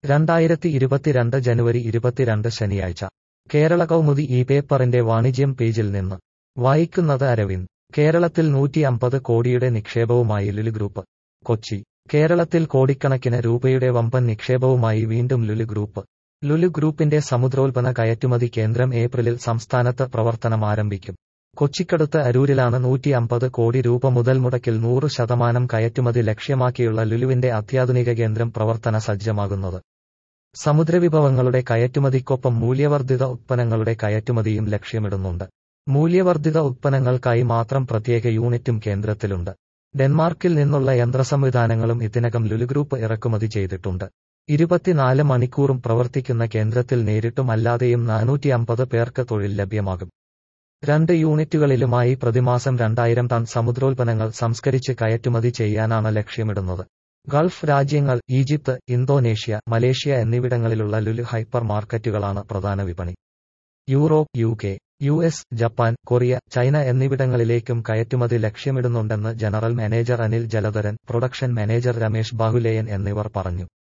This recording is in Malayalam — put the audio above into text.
രണ്ടായിരത്തി ഇരുപത്തിരണ്ട് ജനുവരി ഇരുപത്തിരണ്ട് ശനിയാഴ്ച കേരള കൗമുദി ഈ പേപ്പറിന്റെ വാണിജ്യം പേജിൽ നിന്ന് വായിക്കുന്നത് അരവിന്ദ് കേരളത്തിൽ നൂറ്റി അമ്പത് കോടിയുടെ നിക്ഷേപവുമായി ലുലു ഗ്രൂപ്പ് കൊച്ചി കേരളത്തിൽ കോടിക്കണക്കിന് രൂപയുടെ വമ്പൻ നിക്ഷേപവുമായി വീണ്ടും ലുലു ഗ്രൂപ്പ് ലുലു ഗ്രൂപ്പിന്റെ സമുദ്രോൽപ്പന്ന കയറ്റുമതി കേന്ദ്രം ഏപ്രിലിൽ സംസ്ഥാനത്ത് പ്രവർത്തനം ആരംഭിക്കും കൊച്ചിക്കടുത്ത് അരൂരിലാണ് നൂറ്റി അമ്പത് കോടി രൂപ മുതൽ മുടക്കിൽ നൂറ് ശതമാനം കയറ്റുമതി ലക്ഷ്യമാക്കിയുള്ള ലുലുവിന്റെ അത്യാധുനിക കേന്ദ്രം പ്രവർത്തന സജ്ജമാകുന്നത് സമുദ്രവിഭവങ്ങളുടെ കയറ്റുമതിക്കൊപ്പം മൂല്യവർദ്ധിത ഉത്പന്നങ്ങളുടെ കയറ്റുമതിയും ലക്ഷ്യമിടുന്നുണ്ട് മൂല്യവർദ്ധിത ഉത്പന്നങ്ങൾക്കായി മാത്രം പ്രത്യേക യൂണിറ്റും കേന്ദ്രത്തിലുണ്ട് ഡെൻമാർക്കിൽ നിന്നുള്ള യന്ത്രസംവിധാനങ്ങളും ഇതിനകം ലുലു ഗ്രൂപ്പ് ഇറക്കുമതി ചെയ്തിട്ടുണ്ട് ഇരുപത്തിനാല് മണിക്കൂറും പ്രവർത്തിക്കുന്ന കേന്ദ്രത്തിൽ നേരിട്ടും അല്ലാതെയും നാനൂറ്റി അമ്പത് പേർക്ക് തൊഴിൽ ലഭ്യമാകും രണ്ട് യൂണിറ്റുകളിലുമായി പ്രതിമാസം രണ്ടായിരം ടൺ സമുദ്രോൽപ്പന്നങ്ങൾ സംസ്കരിച്ച് കയറ്റുമതി ചെയ്യാനാണ് ലക്ഷ്യമിടുന്നത് ഗൾഫ് രാജ്യങ്ങൾ ഈജിപ്ത് ഇന്തോനേഷ്യ മലേഷ്യ എന്നിവിടങ്ങളിലുള്ള ലുലു ഹൈപ്പർ മാർക്കറ്റുകളാണ് പ്രധാന വിപണി Europe U K U S Japan Korea China എന്നിവിടങ്ങളിലേക്കും കയറ്റുമതി ലക്ഷ്യമിടുന്നുണ്ടെന്ന് general manager Anil Jaladharan production manager Ramesh Bahuleyan എന്നിവർ പറഞ്ഞു